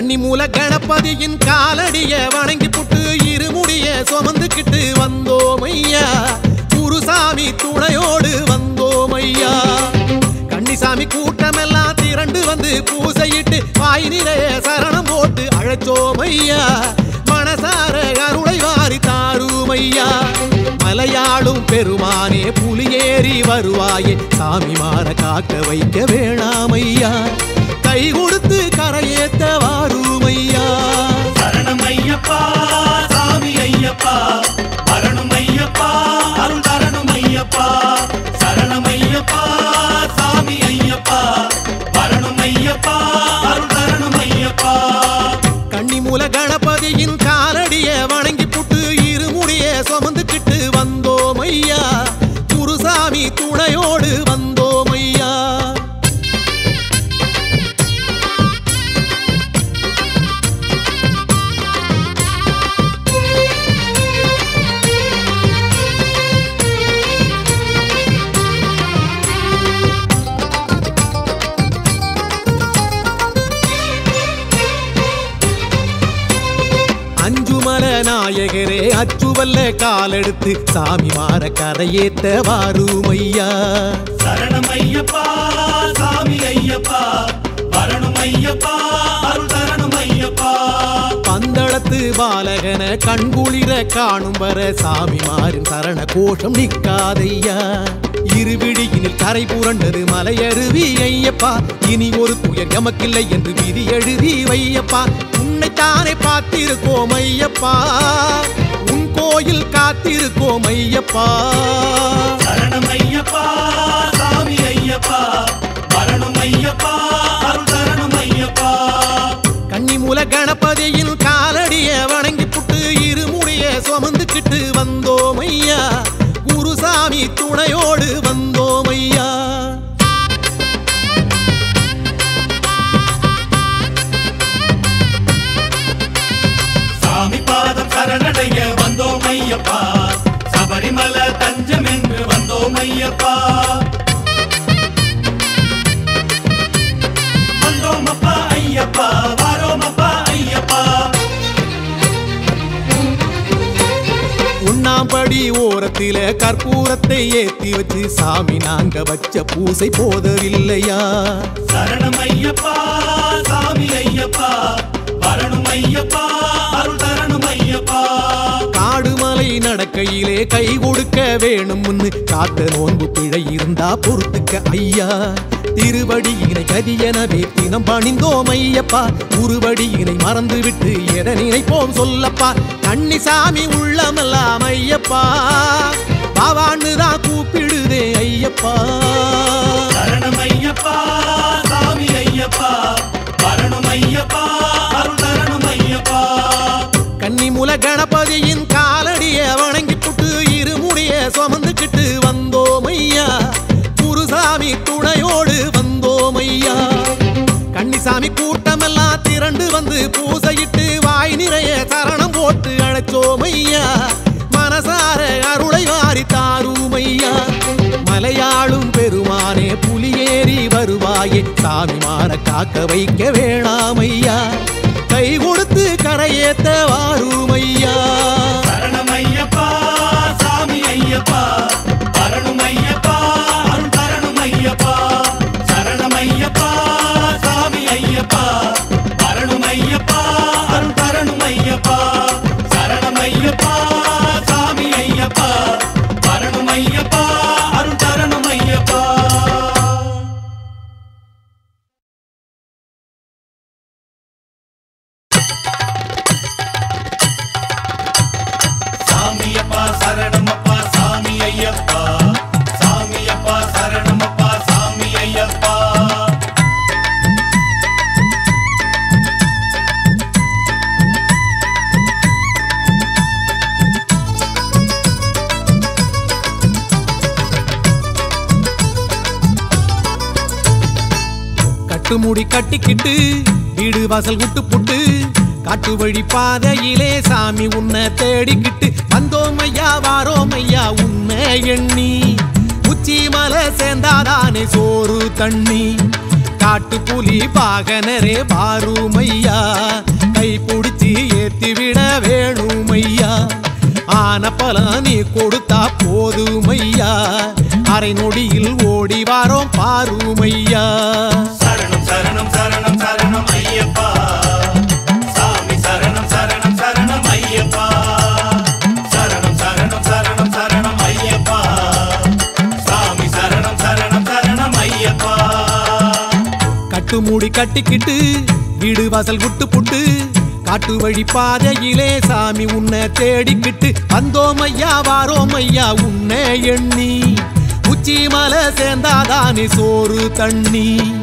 கன்னிமூல கணபதியின் காலடிய வணங்கி புட்டு இருமுடிய சுமந்துக்கிட்டு வந்தோம் ஐயா குருசாமி துணையோடு வந்தோம் ஐயா கன்னிசாமி கூட்டமெல்லாம் திரண்டு வந்து பூசையிட்டு வாய் நிறைய சரணம் போட்டு அழைச்சோம் ஐயா மனசார அருளை வாரி தாரும் ஐயா மலையாளும் பெருமானே புலியேறி வருவாயே சாமி மாற காக்க வைக்க வேணாம் ஐயா கை கொடுத்து கரையேத்த வாரும் ஐயா சரணம் ஐயப்பா சாமி ஐயப்பா வரணும் ஐயப்பா அருள் தரணும் ஐயப்பா சரணம் ஐயப்பா சாமி ஐயப்பா வரணும் ஐயப்பா அருள் தரணும் ஐயப்பா கன்னிமூல கணபதியின் காலடிய வணங்கி புட்டு இருமுடிய சுமந்துக்கிட்டு வந்தோம் ஐயா குருசாமி துணையோடு வந்தோம் ஐயா அஞ்சுமல நாயகரே அச்சுவல்ல காலெடுத்து சாமி மாற கரையேத்த வாரும் ஐயா சரணம் ஐயப்பா சாமி ஐயப்பா வரணும் ஐயப்பா அருள் தரணும் ஐயப்பா பந்தளத்து பாலகன கண்குளிர காணும் வர சாமி மாறின் சரண கோஷம் நிக்காதையா இருவிடியினில் கரை புரண்டது மலையருவி ஐயப்பா இனி ஒரு துயர் எமக்கில்லை என்று விதி எழுதி வையப்பா உன்னைத்தானே பார்த்திருக்கோம் ஐயப்பா உன் கோயில் காத்திருக்கோம் ஐயப்பா சரணம் ஐயப்பா சாமி ஐயப்பா வரணும் ஐயப்பா அருள் தரணும் ஐயப்பா கன்னிமூல கணபதியின் காலடிய வணங்கி புட்டு இருமுடிய சுமந்துக்கிட்டு வந்தோம் ஐயா குருசாமி துணையோடு வந்தோம் ஐயா சாமி பாதம் சரணடைய வந்தோம் ஐயப்பா சபரிமல தஞ்சம் என்று வந்தோம் ஐயப்பா வந்தோம் அப்பா ஐயப்பா வாரோம் அப்பா ஐயப்பா உண்ணாம்படி ஓரத்தில கற்பூரத்தை ஏத்தி வச்சு சாமி நாங்க வச்ச பூசை போதவில்லையா சரணம் ஐயப்பா சாமி ஐயப்பா வரணும் ஐயப்பா அருள் தரணும் ஐயப்பா காடுமலை நடக்கையிலே கை கொடுக்க வேணும்னு காத்த நோன்பு பிழை இருந்தா பொறுத்துக்க ஐயா திருவடியினை கதியெனவே தினம் பணிந்தோம் ஐயப்பா உருவடியினை மறந்து விட்டு எதை நினைப்போம் சொல்லப்பா கன்னிசாமி உள்ளமெல்லாம் ஐயப்பா பாவான்னு தான் கூப்பிடுதே ஐயப்பா சரணம் ஐயப்பா சாமி ஐயப்பா வரணும் ஐயப்பா அருள் தரணும் ஐயப்பா கன்னிமுல கணபதியின் காலடிய வணங்கி புட்டு இருமுடிய சுமந்துக்கிட்டு வந்தோம் ஐயா குருசாமி துணையோடு வந்தோம் ஐயா கன்னிசாமி கூட்டமெல்லாம் திரண்டு வந்து பூசையிட்டு வாய் நிறைய சரணம் போட்டு அழைச்சோம் ஐயா மனசார அருளை வாரி தாரும் ஐயா மலையாளும் பெருமானே புலியேறி வருவாயே சாமி மாற காக்க வைக்க வேணாம் ஐயா கை கொடுத்து கரையேத்த வாரும் ஐயா சரணம் ஐயப்பா சாமி ஐயப்பா வரணும் ஐயப்பா அருள் தரணும் ஐயப்பா சரணம் ஐயப்பா சாமி ஐயப்பா வரணும் ஐயப்பா அருள் தரணும் ஐயப்பா சரணம் ஐயப்பா சாமி ஐயப்பா வரணும் ஐயப்பா அருள் தரணும் ஐயப்பா சாமியப்பா சரணமப்பா சாமி ஐயப்பா சாமியப்பா சரணமப்பா சாமி ஐயப்பா கட்டுமுடி கட்டிக்கிட்டு வீடு வாசல் விட்டு புட்டு காட்டு வழி பாதையிலே சாமி உன்னை தேடிக்கிட்டு வந்தோம் ஐயா வாரோம் ஐயா உன்னை எண்ணி உச்சி மலை சேர்ந்தாதானே சோறு தண்ணி காட்டு புலி பாகனரே பாருமையா கை பிடிச்சி ஏத்திவிட வேணுமையா ஆன பல நீ கொடுத்தா போதுமையா அரை நொடியில் ஓடி வாரோம் பாருமையா சரணம் சரணம் சரணம் சரணம் ஐயப்பா சாமி சரணம் சரணம் சரணம் ஐயப்பா சரணம் சரணம் சரணம் சரணம் ஐயப்பா சாமி சரணம் சரணம் சரணம் ஐயப்பா கட்டுமூடி கட்டிக்கிட்டு வீடு வாசல் விட்டு புட்டு காட்டு வழி பாதையிலே சாமி உன்னை தேடிக்கிட்டு வந்தோம் ஐயா வாரோம் ஐயா உன்னை எண்ணி உச்சி மலை சேர்ந்தாதானே சோறு தண்ணி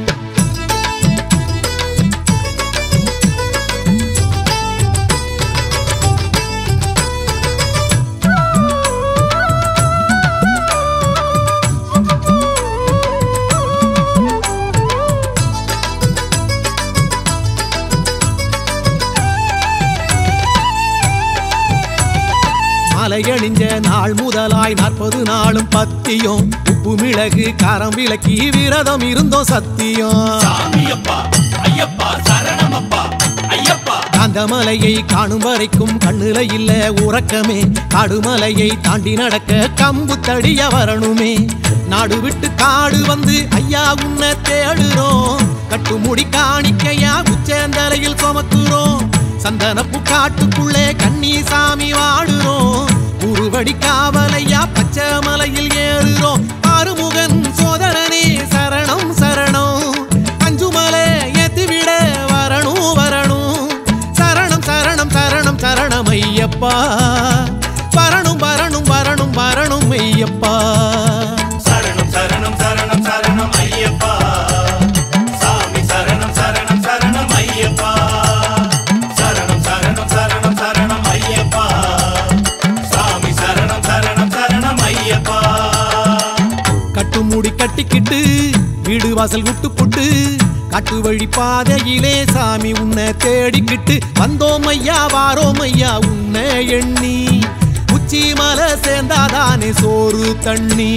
மலையணிஞ்ச நாள் முதலாய் நாற்பது நாளும் பத்தியும் உப்பு மிளகு காரம் விளக்கி விரதம் இருந்தோம் சத்தியம் சாமியப்பா ஐயப்பா சரணமப்பா ஐயப்பா காந்தமலையை காணும் வரைக்கும் கண்ணுல இல்ல உறக்கமே காடுமலையை தாண்டி நடக்க கம்பு தடிய வரணுமே நாடு விட்டு காடு வந்து ஐயா உன்னை தேடுறோம் கட்டுமுடி காணிக்கையா உச்சேந்தலையில் சுமக்குறோம் சந்தனப்பு காட்டுக்குள்ளே கண்ணி சாமி வாடுறோம் உருவடி காவலையா பச்சை மலையில் ஏறுறோம் ஆறுமுகன் சோதரனே சரணம் சரணம் அஞ்சுமலை ஏத்திவிட வரணும் வரணும் சரணம் சரணம் சரணம் சரணம் ஐயப்பா வரணும் வரணும் வரணும் வரணும் ஐயப்பா சரணம் சரணம் சரணம் சரணம் ஐயப்பா சாமி சரணம் சரணம் சரணம் ஐயப்பா சரணம் சரணம் சரணம் சரணம் ஐயப்பா சாமி சரணம் சரணம் சரணம் ஐயப்பா கட்டுமுடி கட்டிக்கிட்டு வீடு வாசல் விட்டு புட்டு காட்டு வழி பாதையிலே சாமி உன்னை தேடிக்கிட்டு வந்தோம் ஐயா வாரோம் ஐயா உன்னை எண்ணி உச்சி மலை சேர்ந்தாதானே சோறு தண்ணி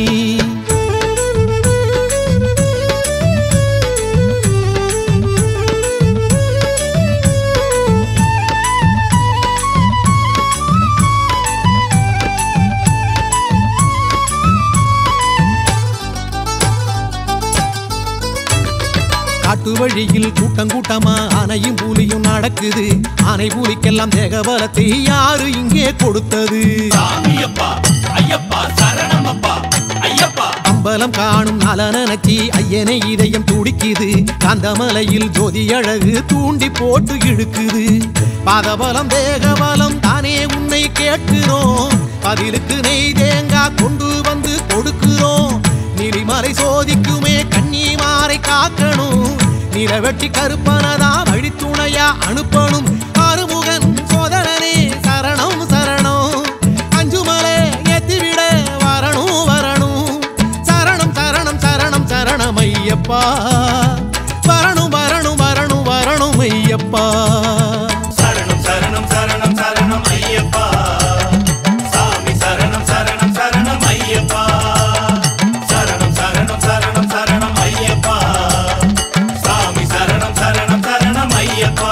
காட்டு வழியில் கூட்டம் கூட்டமா ஆனையும் புலியும் நடக்குது ஆனை புலிக்கெல்லாம் தேகபலத்தை யாரு இங்கே கொடுத்தது சாமியப்பா ஐயப்பா சரணமப்பா ஐயப்பா அம்பலம் காணும் நல நினைச்சி ஐயனை இதயம் துடிக்குது காந்தமலையில் ஜோதி அழகு தூண்டி போட்டு இழுக்குது பாதபலம் தேகபலம் தானே உன்னை கேட்கிறோம் பதிலுக்கு நெய் தேங்காய் கொண்டு வந்து கொடுக்கிறோம் நீலிமலை சோதிக்குமே கன்னிமாரை காக்கணும் நிலவெட்டி கருப்பனதா வழித்துணையா அனுப்பணும் ஆறுமுகன் சோதரனே சரணம் சரணம் அஞ்சுமலை ஏத்திவிட வரணும் வரணும் சரணம் சரணம் சரணம் சரணம் ஐயப்பா வரணும் வரணும் வரணும் வரணும் ஐயப்பா சரணம் சரணம் சரணம் சரணம் ஐயப்பா சாமி சரணம் சரணம் சரணம் ஐயப்பா சரணம் சரணம் சரணம் சரணம் ஐயப்பா சாமி சரணம் சரணம் சரணம் ஐயப்பா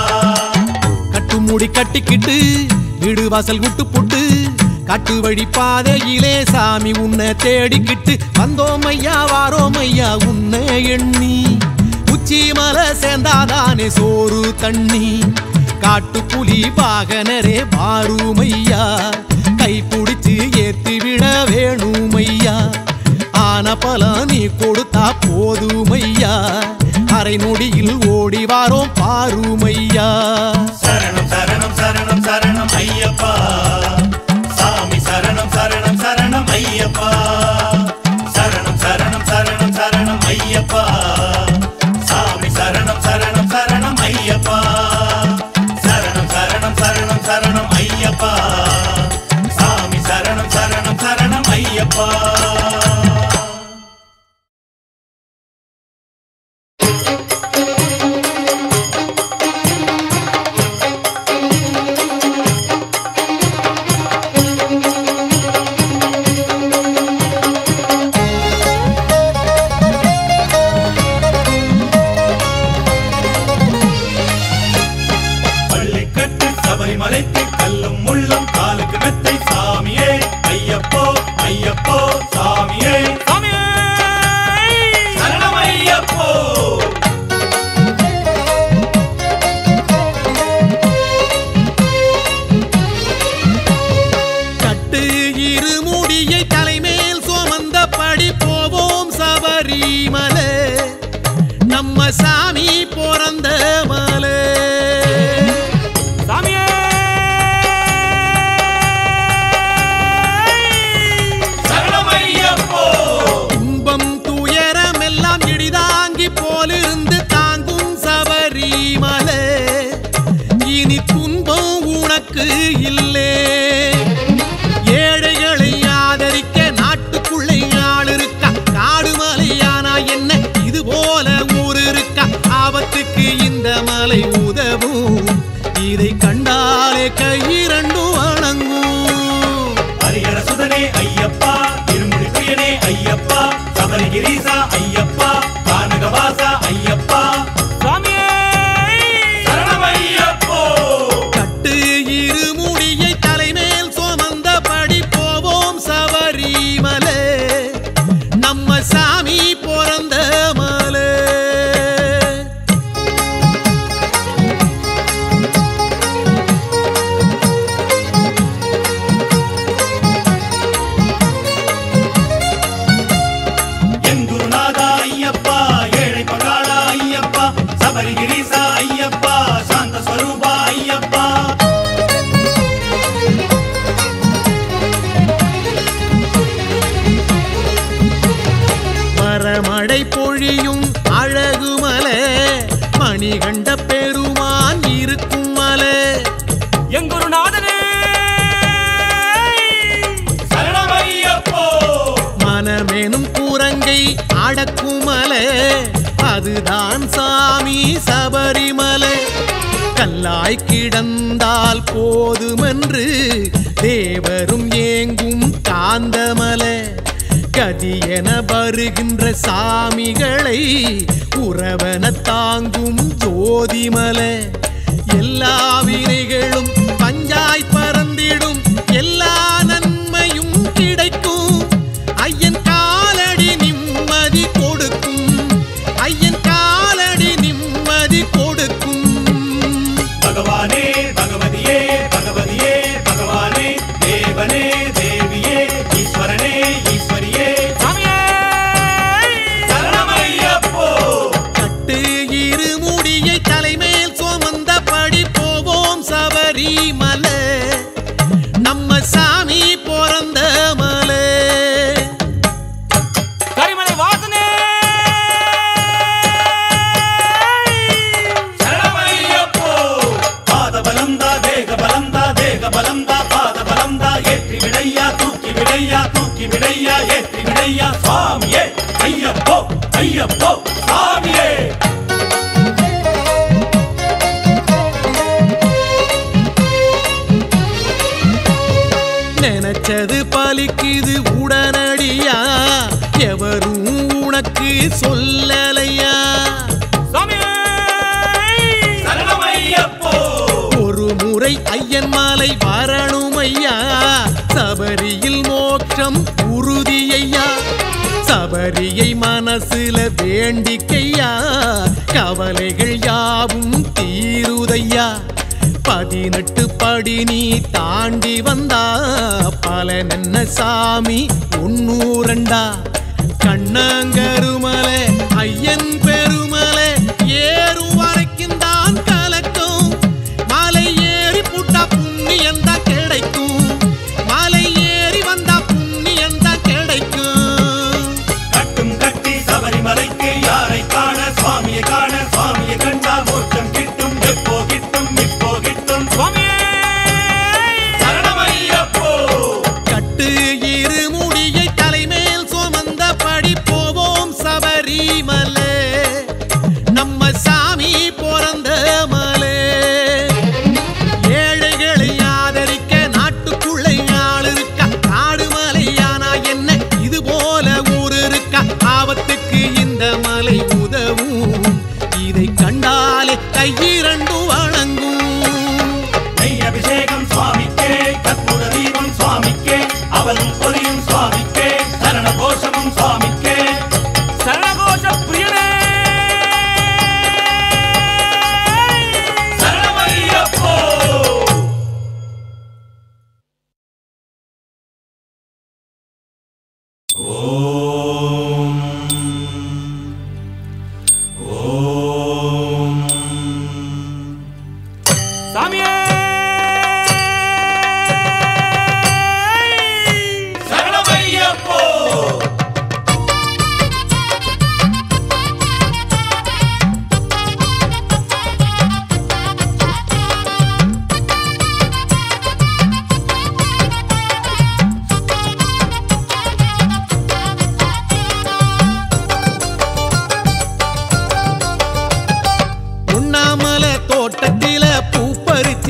கட்டுமுடி கட்டிக்கிட்டு வீடு வாசல் விட்டு புட்டு காட்டு வழி பாதையிலே சாமி உன்னை தேடிக்கிட்டு வந்தோம் ஐயா வாரோம் ஐயா உன்னை எண்ணி உச்சி மலை சேர்ந்தாதானே சோறு தண்ணி காட்டு புலி பாகனரே பாருமையா கை பிடிச்சு ஏத்தி விட வேணுமையா ஆன பல நீ கொடுத்தா போதுமையா அரை நொடியில் ஓடி வாரோம் பாருமையா சரணம் சரணம் சரணம் சரணம் ஐயப்பா சாமி சரணம் சரணம் சரணம் ஐயப்பா சரணம் சரணம் சரணம் சரணம் ஐயப்பா சாமி சரணம் சரணம் சரணம் ஐயப்பா சரணம் சரணம் சரணம் சரணம் ஐயப்பா சாமி சரணம் சரணம் சரணம் ஐயப்பா சாமி பிறந்த மலை சாமியே சரணமையப்போ துன்பம் துயரம் எல்லாம் இடிதாங்கி போலிருந்து தாங்கும் சபரிமலை இனி துன்பம் உனக்கு இல்லே ஏழைகளை ஆதரிக்க நாட்டுக்குள்ளே ஆள் இருக்கா காடு மலையானா என்ன இது போல ஊர் இருக்கா ஆபத்துக்கு இந்த மலை உதவும் இதை கண்டாலே கையிரண்டும் வணங்கும் ஹரிஹர சுதனே ஐயப்பா திருமுடி பிரியனே ஐயப்பா சபரிகிரீசா ஐயப்பா கானகவாசா ஐயப்பா சாமியே சரணமையப்போ கட்டு இருமுடியை தலைமேல் சுமந்தபடி போவோம் சபரிமலை நம்ம சாமி பிறந்த மலை என் குருநாதா ஐயப்பா ஏழை பகாளா ஐயப்பா சபரிகிரீசா ஐயப்பா சாந்த ஸ்வரூபா ஐயப்பா மரமடை பொழியும் அழகுமலை மணிகண்ட பெருமான் இருக்கும் மலை எங்குருநாதனே சரணமையப்போ மனமெனும் கூரங்கை அடக்குமலை அதுதான் சாமி சபரிமலை கல்லாய் கிடந்தால் போதுமென்று தேவரும் ஏங்கும் காந்தமலை கதியென வருகின்ற சாமிகளை உறவன தாங்கும் ஜோதிமலை எல்லா வினைகளும் பஞ்சாய் பறந்திடும் எல்லா நன்மையும் கிடைக்கும் ஐயன் காலடி நிம்மதி கொடுக்கும் ஐயன் காலடி நிம்மதி கொடுக்கும் பகவானே பகவதியே பகவதியே பகவானே தேவனே தேவியே ஈஸ்வரனே ஈஸ்வரியே சாமியே சரணமையப்போ கட்டு இருமுடியை தலைமேல் சுமந்தபடி போவோம் சபரிமலை நம்ம சாமி பிறந்த மலை கரிமலை வாசனே சரணமையப்போ பாத பலந்தா தேக பலந்தா தேக பலந்தா பாத பலந்தா ஏற்றி விடையா தூக்கி விடையா தூக்கி விடையா ஏற்றி விடையா சுவாமியே ஐயப்போ ஐயப்போ சாமியே நினைச்சது பலிக்குது உடனடியா எவரும் உனக்கு சொல்லலையா சாமியே சரணமையப்போ ஒரு முறை ஐயன் மாலை வரணும் ஐயா சபரியில் மோட்சம் உறுதியையா சபரியை மனசுல வேண்டிக்கையா கவலைகள் யாவும் தீருதையா பதினெட்டு படி நீ தாண்டி வந்தா பலன் என்ன சாமி ஒன்னூரண்டா கண்ணங்கருமலை ஐயன் பெருமலை ஏறும் வரைக்கும் தான் கலக்கும் மலை ஏறி புட்டா புண்ணியம் தான் கிடைக்கும் மலை ஏறி வந்தா புண்ணியம் தான் கிடைக்கும் கட்டும் கட்டி சபரிமலைக்கு யாரை காண சுவாமியை காண சுவாமியை கண்டால் மோட்சம் கிட்டும் எப்போ கிட்டும் இப்போ கிட்டும் சாமியே சரணமையப்போ கட்டு இருமுடியை தலைமேல் சுமந்தபடி போவோம் சபரிமலை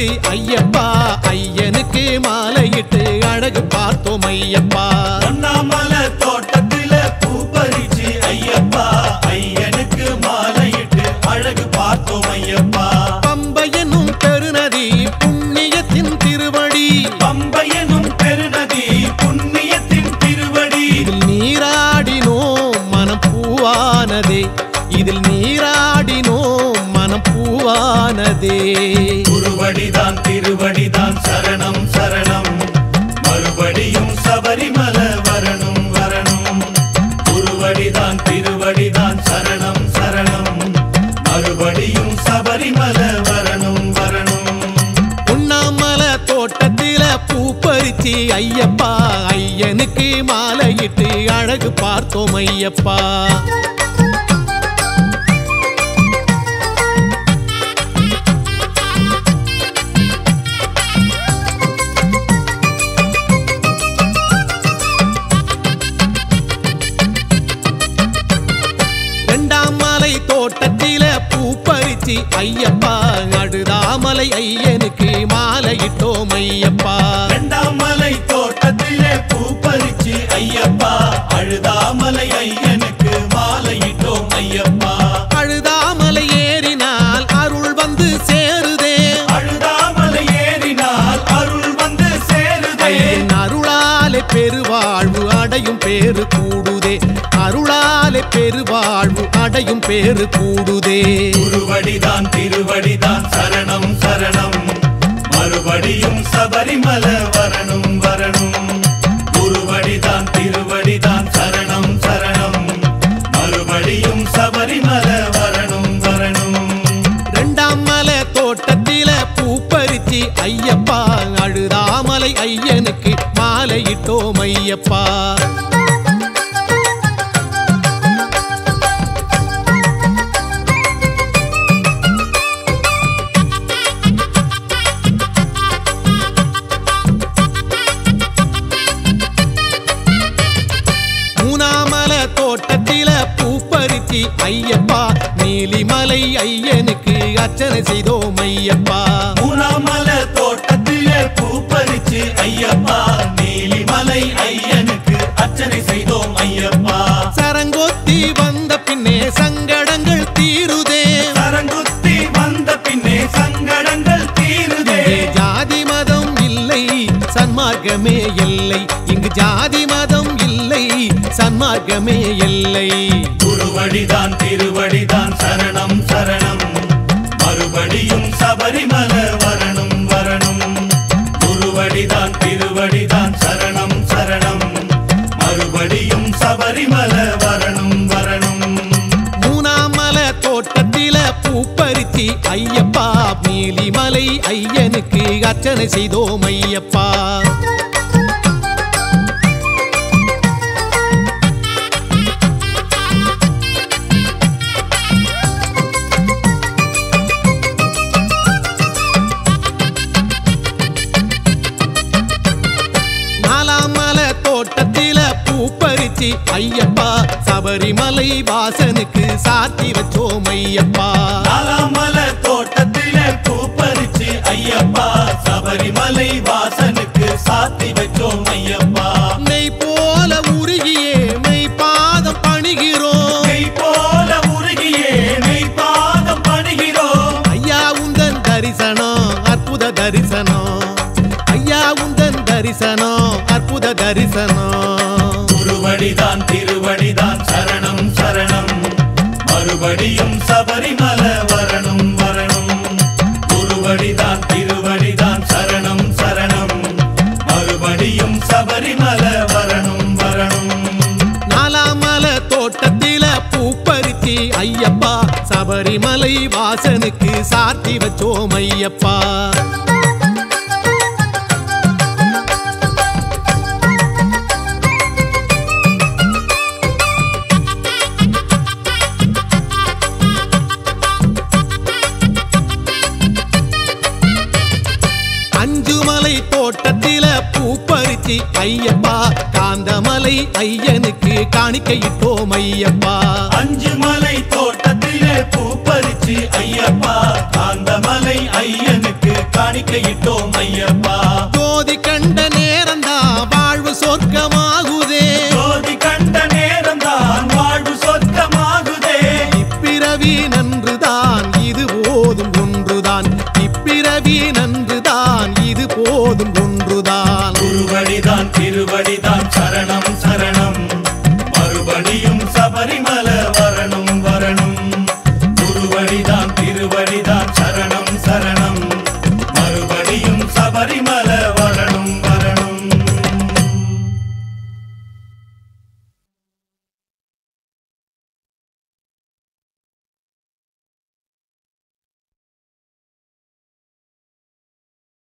பறிச்சு ஐயப்பா ஐயனுக்கு மாலையிட்டு அழகு பார்த்தோம் ஐயப்பா பொன்னாமல தோட்டத்தில பூ பறிச்சு ஐயப்பா ஐயனுக்கு மாலையிட்டு அழகு பார்த்தோம் ஐயப்பா பம்பையனும் பெருநதி புண்ணியத்தின் திருவடி பம்பையனும் பெருநதி புண்ணியத்தின் திருவடி இதில் நீராடினோம் மனம் பூவானதே இதில் நீராடினோம் மனம் பூவானதே குருவடிதான் திருவடிதான் சரணம் சரணம் மறுபடியும் சபரிமல வரணும் வரணும் குருவடிதான் திருவடிதான் சரணம் சரணம் மறுபடியும் சபரிமல வரணும் வரணும் உண்ணாமல தோட்டத்தில பூ பறிச்சு ஐயப்பா ஐயனுக்கு மாலையிட்டு அழகு பார்த்தோம் ஐயப்பா ரெண்டாம் மலை தோட்டத்தில பூ பறிச்சு ஐயப்பா அடுதாமலை ஐயனுக்கு மாலையிட்டோம் ஐயப்பா இரண்டாம் மலை தோட்டத்திலே பூ பறிச்சு ஐயப்பா அழுதாமலை ஐயனுக்கு மாலையிட்டோம் ஐயப்பா அழுதாமலை ஏறினால் அருள் வந்து சேருதே அழுதாமலை ஏறினால் அருள் வந்து சேருதே ஐயன் அருளாலே பெருவாழ்வு அடையும் பேரு கூடுதே அருளாலே பெருவாழ்வு அடையும் பேரு கூடுதே குருவடிதான் திருவடிதான் சரணம் சரணம் மறுபடியும் சபரிமல வரணும் வரணும் குருவடிதான் திருவடிதான் சரணம் சரணம் மறுபடியும் சபரிமல வரணும் வரணும் ரெண்டாம் மலை தோட்டத்தில பூ பறிச்சு ஐயப்பா அழுதாமலை ஐயனுக்கு மாலையிட்டோம் ஐயப்பா மூணாமல தோட்டத்தில பூ பறிச்சு ஐயப்பா நீலிமலை ஐயனுக்கு அர்ச்சனை செய்தோம் ஐயப்பா மூணாமல தோட்டத்திலே பூ பறிச்சு ஐயப்பா நீலிமலை ஐயனுக்கு அர்ச்சனை செய்தோம் ஐயப்பா சரங்கொத்தி வந்த பின்னே சங்கடங்கள் தீருதே சரங்குத்தி வந்த பின்னே சங்கடங்கள் தீருதே இங்கே ஜாதி மதம் இல்லை சன்மார்க்கமே இல்லை இங்கு ஜாதி மதம் இல்லை சன்மார்க்கமே இல்லை குருவடிதான் திருவடிதான் சரணம் சரணம் மறுபடியும் சபரிமல வரணும் வரணும் குருவடிதான் திருவடிதான் சரணம் சரணம் மறுபடியும் சபரிமல வரணும் வரணும் மூணாம் மலை தோட்டத்தில பூ பறிச்சு ஐயப்பா நீலிமலை ஐயனுக்கு அர்ச்சனை செய்தோம் ஐயப்பா நாலாம் மலை தோட்டத்தில பூ பறிச்சு ஐயப்பா சபரிமலை வாசனுக்கு சாத்தி வச்சோம் ஐயப்பா நாலாமல தோட்டத்திலே பூ பறிச்சு ஐயப்பா சபரிமலை வாசனுக்கு சாத்தி வச்சோம் ஐயப்பா நெய் போல உருகியே மெய் பாதம் பணிகிறோம் மெய் போல உருகியே மெய் பாதம் பணிகிறோம் ஐயா உந்தன் தரிசனம் அற்புத தரிசனம் ஐயா உந்தன் தரிசனம் அற்புத தரிசனம் குருவடிதான் திருவடிதான் சரணம் சரணம் மறுபடியும் சபரிமல வரணும் வரணும் குருவடிதான் திருவடிதான் சரணம் சரணம் மறுபடியும் சபரிமல வரணும் வரணும் நாலாம் மலை தோட்டத்தில பூ பறிச்சு ஐயப்பா சபரிமலை வாசனுக்கு சாத்தி வச்சோம் ஐயப்பா அஞ்சு மலை தோட்டத்தில பூ பறிச்சு ஐயப்பா காந்தமலை ஐயனுக்கு காணிக்கையிட்டோம் ஐயப்பா அஞ்சு மலை தோட்டத்திலே பூ பறிச்சு ஐயப்பா காந்தமலை ஐயனுக்கு காணி காணிக்கையிட்டோம் ஐயப்பா ஜோதி கண்ட நேரம்தான் வாழ்வு சொர்க்கமாகுதே ஜோதி கண்ட நேரம்தான் வாழ்வு சொர்க்கமாகுதே இப்பிறவி நன்றுதான் இது போதும் ஒன்றுதான் இப்பிறவி நன்றுதான் இது போதும் ஒன்றுதான் குருவடிதான் திருவடிதான் சரணம் சரணம் மறுபடியும் சபரிமலை